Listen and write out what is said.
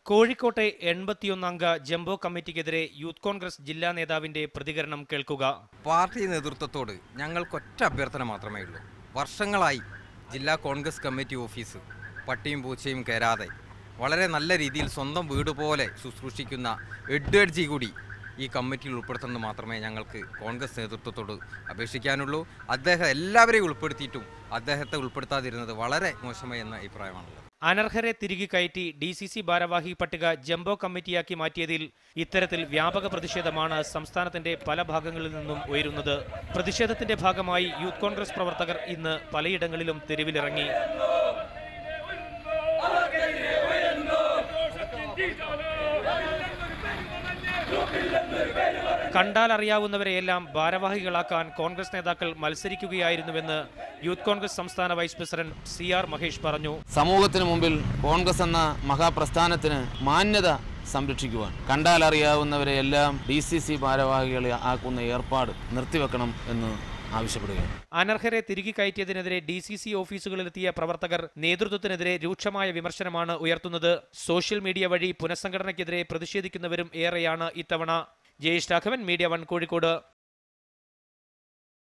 കോഴിക്കോട്ടെ എൺപത്തിയൊന്നംഗ ജംബോ കമ്മിറ്റിക്കെതിരെ യൂത്ത് കോൺഗ്രസ് ജില്ലാ നേതാവിന്റെ പ്രതികരണം കേൾക്കുക പാർട്ടി നേതൃത്വത്തോട് ഞങ്ങൾക്കൊറ്റ അഭ്യർത്ഥന മാത്രമേ ഉള്ളൂ വർഷങ്ങളായി ജില്ലാ കോൺഗ്രസ് കമ്മിറ്റി ഓഫീസ് പട്ടിയും പൂച്ചയും കയറാതെ വളരെ നല്ല രീതിയിൽ സ്വന്തം വീട് പോലെ ശുശ്രൂഷിക്കുന്ന എഡ്വേർഡ് ജി കൂടി ഈ കമ്മിറ്റിയിൽ ഉൾപ്പെടുത്തുന്നത് മാത്രമേ ഞങ്ങൾക്ക് കോൺഗ്രസ് നേതൃത്വത്തോട് അപേക്ഷിക്കാനുള്ളൂ അദ്ദേഹം എല്ലാവരെയും ഉൾപ്പെടുത്തിയിട്ടും അദ്ദേഹത്തെ ഉൾപ്പെടുത്താതിരുന്നത് വളരെ മോശമായി എന്ന അഭിപ്രായമാണുള്ളത് അനർഹരെ തിരികെ കയറ്റി ഡി സി സി ഭാരവാഹി പട്ടിക ജംബോ കമ്മിറ്റിയാക്കി മാറ്റിയതിൽ ഇത്തരത്തിൽ വ്യാപക പ്രതിഷേധമാണ് സംസ്ഥാനത്തിന്റെ പല ഭാഗങ്ങളിൽ നിന്നും ഉയരുന്നത് പ്രതിഷേധത്തിന്റെ ഭാഗമായി യൂത്ത് കോൺഗ്രസ് പ്രവർത്തകർ ഇന്ന് പലയിടങ്ങളിലും തെരുവിലിറങ്ങി കണ്ടാൽ അറിയാവുന്നവരെയെല്ലാം ഭാരവാഹികളാക്കാൻ കോൺഗ്രസ് നേതാക്കൾ മത്സരിക്കുകയായിരുന്നുവെന്ന് യൂത്ത് കോൺഗ്രസ് സംസ്ഥാന vice president C R Mahesh പറഞ്ഞു സമൂഹത്തിന് മുമ്പിൽ കോൺഗ്രസ് എന്ന മഹാപ്രസ്ഥാനത്തിന് മാന്യത സംരക്ഷിക്കുവാൻ കണ്ടാൽ അറിയാവുന്നവരെ എല്ലാം ഡി സി സി ഭാരവാഹികളെ ആക്കുന്ന ഏർപ്പാട് നിർത്തിവെക്കണം എന്ന് ആവശ്യപ്പെടുകയാണ് അനർഹരെ തിരികെ കയറ്റിയതിനെതിരെ ഡി സി സി ഓഫീസുകളിലെത്തിയ പ്രവർത്തകർ നേതൃത്വത്തിനെതിരെ രൂക്ഷമായ വിമർശനമാണ് ഉയർത്തുന്നത് സോഷ്യൽ മീഡിയ വഴി പുനഃസംഘടനയ്ക്കെതിരെ പ്രതിഷേധിക്കുന്നവരും ഏറെയാണ് ഇത്തവണ ജയേഷ് രാഘവൻ മീഡിയ വൺ കോഴിക്കോട്